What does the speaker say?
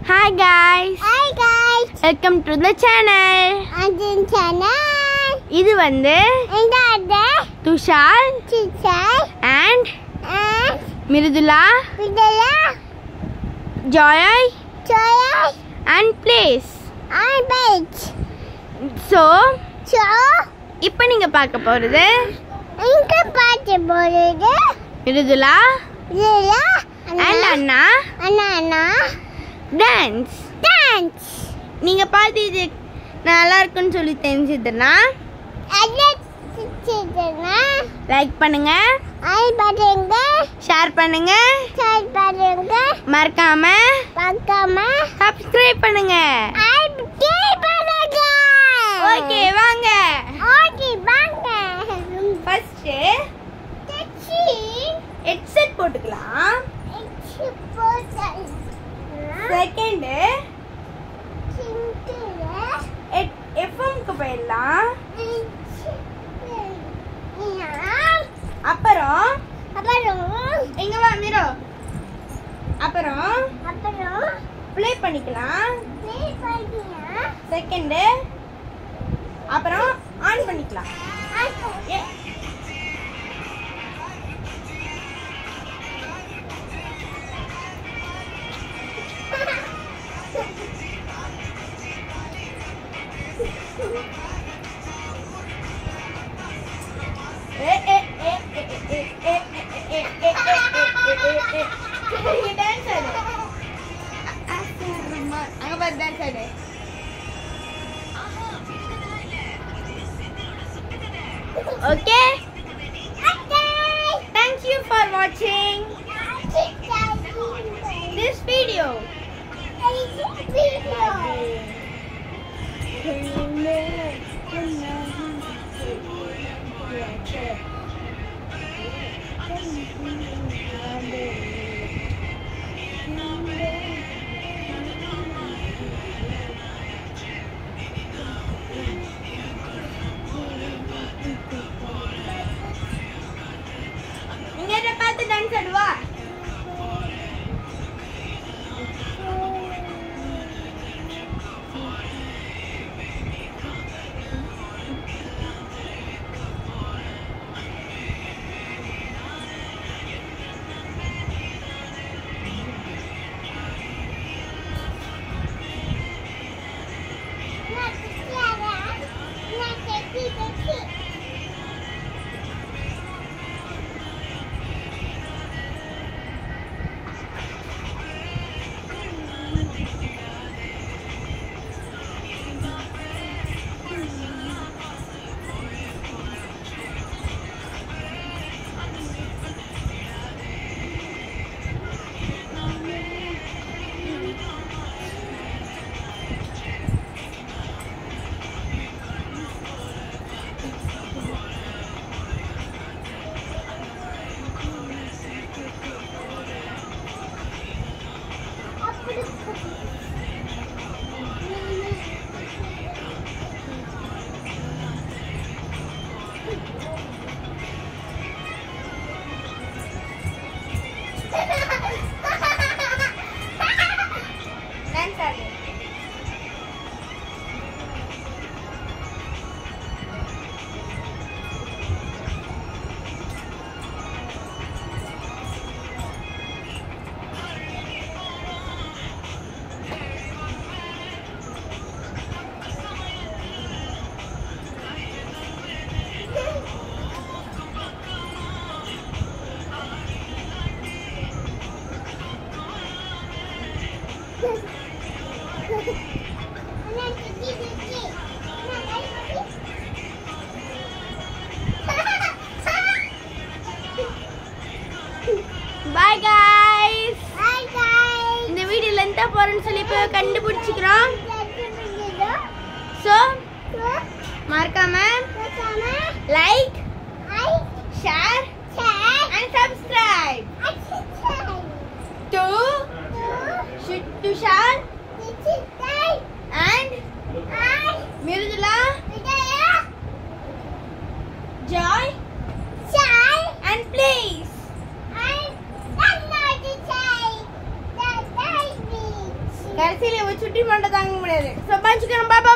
Hi guys, Hi guys, welcome to the channel. Ajin channel. இது வந்து இந்த அட துஷால் சிச்சை and and மிருதுலா, விடல Joy சோயா and Place. and beach. So, So, இப்போ நீங்க பார்க்க போறது இங்க பாட்டு போடுது மிருதுலா இதுல and அண்ணா அண்ணா அண்ணா டான்ஸ். டான்ஸ் நீங்க பார்த்து இது நல்லா இருக்குன்னு சொல்லி தெரிஞ்சதுன்னா அது சிச்சுதுன்னா லைக் பண்ணுங்க ஐ பாருங்க ஷேர் பண்ணுங்க சார் பாருங்க மறக்காம பார்க்காம சப்ஸ்கிரைப் பண்ணுங்க ஐ கே பாருங்க ஓகே வாங்க ஓகே வாங்க ஃபர்ஸ்ட் தச்சி ஹெட்செட் போட்டுக்கலாம் எச்சி போட்டல் செகண்ட் சிங்கில எஃப்எம்க்கு போயிடலாம் எச்சி அப்புறம் அப்புறம் எங்க வா மிரோ அப்புறம் அப்புறம் ப்ளே பண்ணிக்கலாம் ப்ளே பண்ணியா செகண்ட் அப்புறம் ஆன் பண்ணிக்கலாம் ஏ ஏ ஏ ஏ ஏ ஏ ஏ ஏ ஏ ஏ டான்ஸ் ஆடு அங்க பாரு டான்ஸ் ஆடு Okay. Thank you for watching this video. நீங்க இதை பார்த்து டான்ஸ் ஆடுவா டான்ஸ் ஆடு பாய் guys இந்த வீடியோ லென்த்தா போறேன்னு சொல்லி இப்போ கண்டுபிடிச்சிக்கிறோம் ஸோ மறக்காம like share and subscribe to Tushar and Mridula Joy and please I'm not the child. That I கடைசியில இவ சுட்டி மண்டை தாங்க முடியாது ஸோ பாய்ச்சிக்கிறோம் பாபா